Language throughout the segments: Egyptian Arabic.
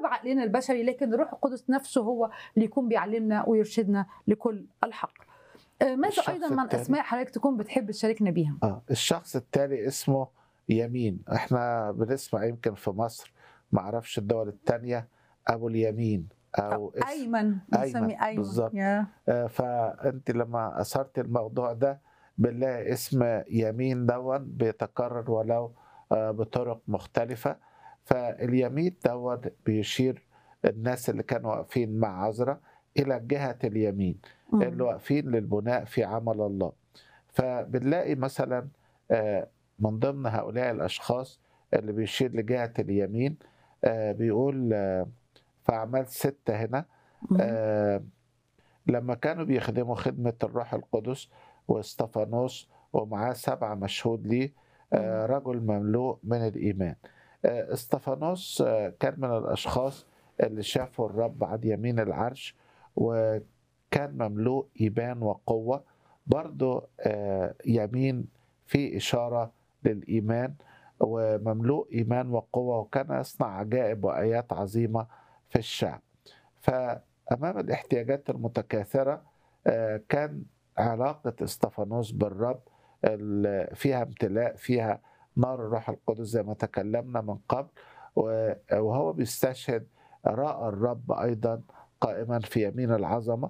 بعقلنا البشري لكن الروح القدس نفسه هو اللي يكون بيعلمنا ويرشدنا لكل الحق آه، ماذا الشخص ايضا من التاني. اسماء حضرتك تكون بتحب تشاركنا بيها اه الشخص التالي اسمه يمين احنا بنسمع يمكن في مصر ما اعرفش الدول التانية ابو اليمين او اسم ايمن بنسميه ايمن بالظبط. يا. آه فانت لما اثرت الموضوع ده بنلاقي اسم يمين دون بيتكرر ولو آه بطرق مختلفة فاليمين دون بيشير الناس اللي كانوا واقفين مع عذراء الى جهة اليمين مم. اللي واقفين للبناء في عمل الله فبنلاقي مثلا آه، من ضمن هؤلاء الأشخاص اللي بيشير لجهة اليمين آه، بيقول آه، في أعمال ستة هنا مم. آه، لما كانوا بيخدموا خدمة الروح القدس واستفانوس ومعاه سبعة مشهود ليه آه، رجل مملوء من الإيمان آه، استفانوس آه، كان من الأشخاص اللي شافوا الرب عن يمين العرش وكان مملوء إيمان وقوة برضو آه، يمين في إشارة للإيمان ومملوء إيمان وقوة وكان يصنع عجائب وآيات عظيمة في الشعب فأمام الاحتياجات المتكاثرة آه، كان علاقة استفانوس بالرب ال- فيها امتلاء فيها نار الروح القدس زي ما تكلمنا من قبل و- وهو بيستشهد رأى الرب أيضا قائما في يمين العظمة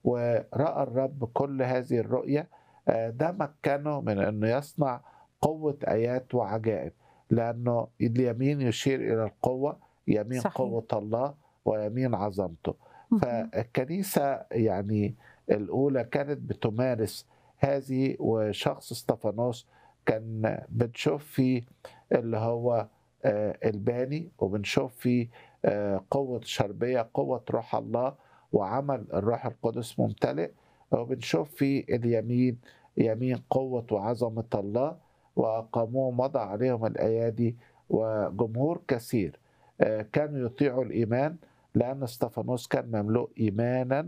ورأى الرب كل هذه الرؤية آه، ده مكنه من أنه يصنع قوة آيات وعجائب لأنه اليمين يشير إلى القوة يمين صحيح. قوة الله ويمين عظمته مم. فالكنيسة يعني الأولى كانت بتمارس هذه وشخص استفانوس كان بنشوف فيه اللي هو آه، الباني وبنشوف فيه آه، قوة شربية قوة روح الله وعمل الروح القدس ممتلئ وبنشوف فيه اليمين يمين قوة وعظمة الله وأقاموه وضع عليهم الأيادي وجمهور كثير آه، كانوا يطيعوا الإيمان لأن استفانوس كان مملوء إيمانا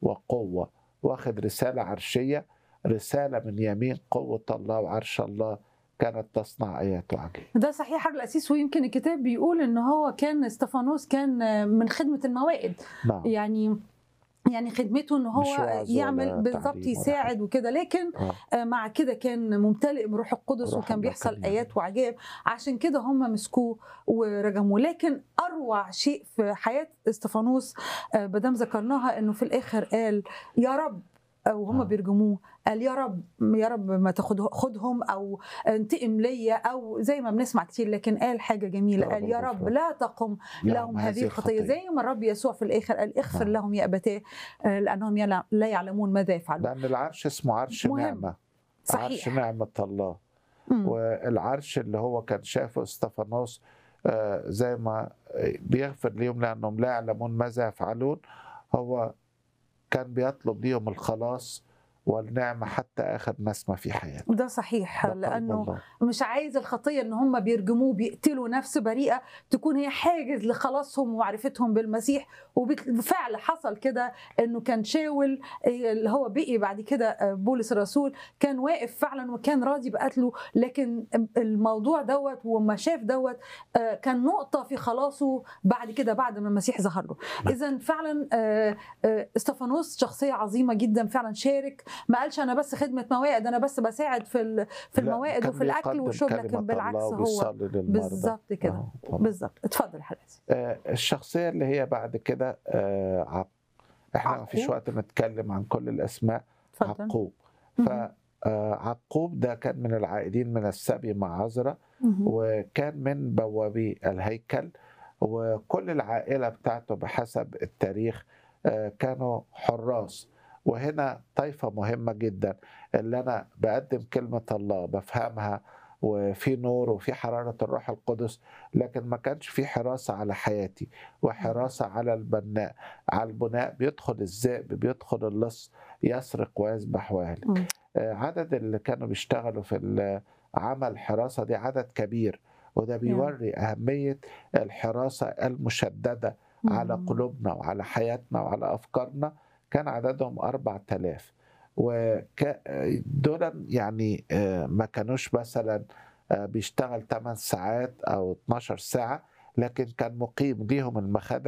وقوة واخد رسالة عرشية رسالة من يمين قوة الله وعرش الله كانت تصنع آيات وعجائب ده صحيح حاجة الأسيس ويمكن الكتاب بيقول إن هو كان استفانوس كان من خدمة الموائد نعم يعني يعني خدمته ان مش هو وعظ ولا يعمل بالظبط تعليم ولا يساعد وكده لكن آه. آه، مع كده كان ممتلئ بروح القدس روح وكان الله بيحصل كان ايات وعجائب عشان كده هم مسكوه ورجموه لكن اروع شيء في حياه استفانوس آه، مادام ذكرناها انه في الاخر قال يا رب وهم آه. بيرجموه قال يا رب يا رب ما تاخد خدهم او انتقم ليا او زي ما بنسمع كتير لكن قال حاجه جميله يا قال رب يا رب الغفران. لا تقم لهم هذه الخطيه زي ما الرب يسوع في الاخر قال اغفر نعم. لهم يا ابتاه آه، لانهم يلا- لا يعلمون ماذا يفعلون لأن العرش اسمه عرش مهم. نعمة صحيح. عرش نعمة الله مم. والعرش اللي هو كان شافه استفانوس آه، زي ما آه، بيغفر ليهم لأنهم لا يعلمون ماذا يفعلون هو كان بيطلب ليهم الخلاص والنعمة حتى آخر نسمة في حياته ده صحيح ده قلب لانه الله. مش عايز الخطيه ان هم بيرجموه بيقتلوا نفس بريئه تكون هي حاجز لخلاصهم ومعرفتهم بالمسيح وبالفعل حصل كده انه كان شاول آه، اللي هو بقي بعد كده آه، بولس الرسول كان واقف فعلا وكان راضي بقتله لكن الموضوع دوت وما شاف دوت آه، كان نقطه في خلاصه بعد كده بعد ما المسيح ظهر له نعم. اذا فعلا آه، آه، استفانوس شخصيه عظيمه جدا فعلا شارك ما قالش انا بس خدمه موائد انا بس بساعد في ال- في لا، الموائد كان وفي الاكل بيقدم والشرب كلمة لكن بالعكس الله هو وبيصلي للمرضى. بالظبط كده آه، طبعاً. بالظبط اتفضل حضرتك آه، الشخصية اللي هي بعد كده آه، عق... احنا ما فيش عقوب؟ وقت نتكلم عن كل الأسماء اتفضل عقوب مهم. فعقوب ده كان من العائدين من السبي مع عذراء مهم. وكان من بوابي الهيكل وكل العائلة بتاعته بحسب التاريخ آه، كانوا حراس وهنا طائفة مهمة جدا اللي أنا بقدم كلمة الله بفهمها وفي نور وفي حرارة الروح القدس لكن ما كانش في حراسة على حياتي وحراسة على البناء على البناء بيدخل الذئب بيدخل اللص يسرق ويذبح ويهلك مم. آه، عدد اللي كانوا بيشتغلوا في عمل حراسة دي عدد كبير وده بيوري أهمية الحراسة المشددة على مم. قلوبنا وعلى حياتنا وعلى أفكارنا كان عددهم 4000 ودول يعني آه، ما كانوش مثلا آه، بيشتغل 8 ساعات أو 12 ساعة لكن كان مقيم ليهم المخادع